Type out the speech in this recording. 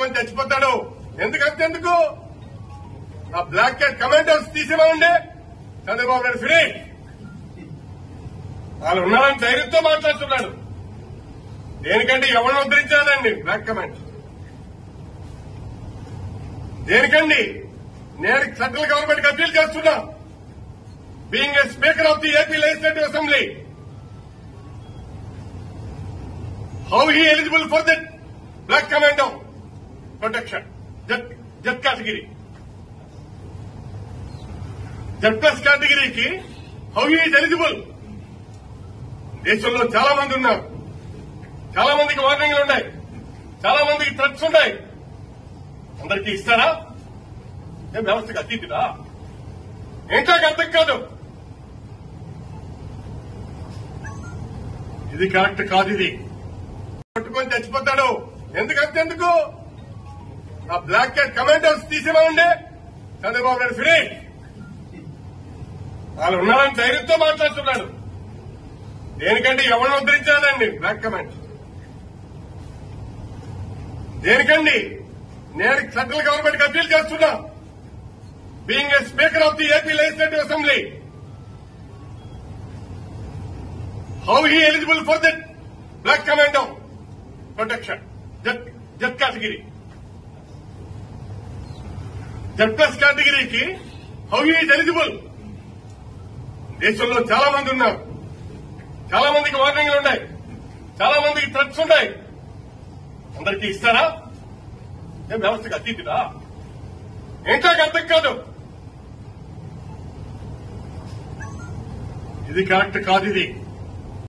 పట్టుకొని చచ్చిపోతాడు ఎందుకంటే ఎందుకు ఆ బ్లాక్ క్యాట్ కమాండర్స్ తీసేమండి చంద్రబాబు నాయుడు ఫినిష్ వాళ్ళు ఉన్నారని ధైర్యంతో మాట్లాడుతున్నాడు దేనికంటే ఎవరిని ఉద్ధరించాలండి బ్లాక్ కమాండ్ దేనికండి నేను సెంట్రల్ గవర్నమెంట్ కి అప్పీల్ చేస్తున్నా being a speaker of the A P legislative assembly how he eligible for that black commando protection Z Z category Z plus కేటగిరీకి హౌ హీ ఈజ్ ఎలిజిబుల్ దేశంలో చాలా మంది ఉన్నారు చాలా మందికి వార్నింగ్లు ఉన్నాయి చాలా మందికి థ్రెట్స్ ఉన్నాయి అందరికీ ఇస్తారా ఏం వ్యవస్థకు అతీతుడా ఏంటో అర్థం కాదు ఇది కరెక్ట్ కాదు ఇది పట్టుకొని చచ్చిపోతాడు ఎందుకంటే ఎందుకు ఆ బ్లాక్ క్యాట్ కమాండర్స్ తీసేమండి చంద్రబాబు నాయుడు ఫినిష్ వాళ్ళు ఉన్నారని ధైర్యంతో మాట్లాడుతున్నాడు దేనికంటే ఎవరిని ఉద్ధరించాలండి బ్లాక్ కమాండ్ దేనికండి నేను సెంట్రల్ గవర్నమెంట్ కి అప్పీల్ చేస్తున్నా being a speaker of the A P legislative assembly how he eligible for that black commando protection Z Z category Z plus కేటగిరీకి హౌ హీ ఈజ్ ఎలిజిబుల్ దేశంలో చాలా మంది ఉన్నారు చాలా మందికి వార్నింగ్లు ఉన్నాయి చాలా మందికి థ్రెట్స్ ఉన్నాయి అందరికీ ఇస్తారా ఏం వ్యవస్థకు అతీతుడా ఏంటో అర్థం కాదు ఇది కరెక్ట్ కాదు ఇది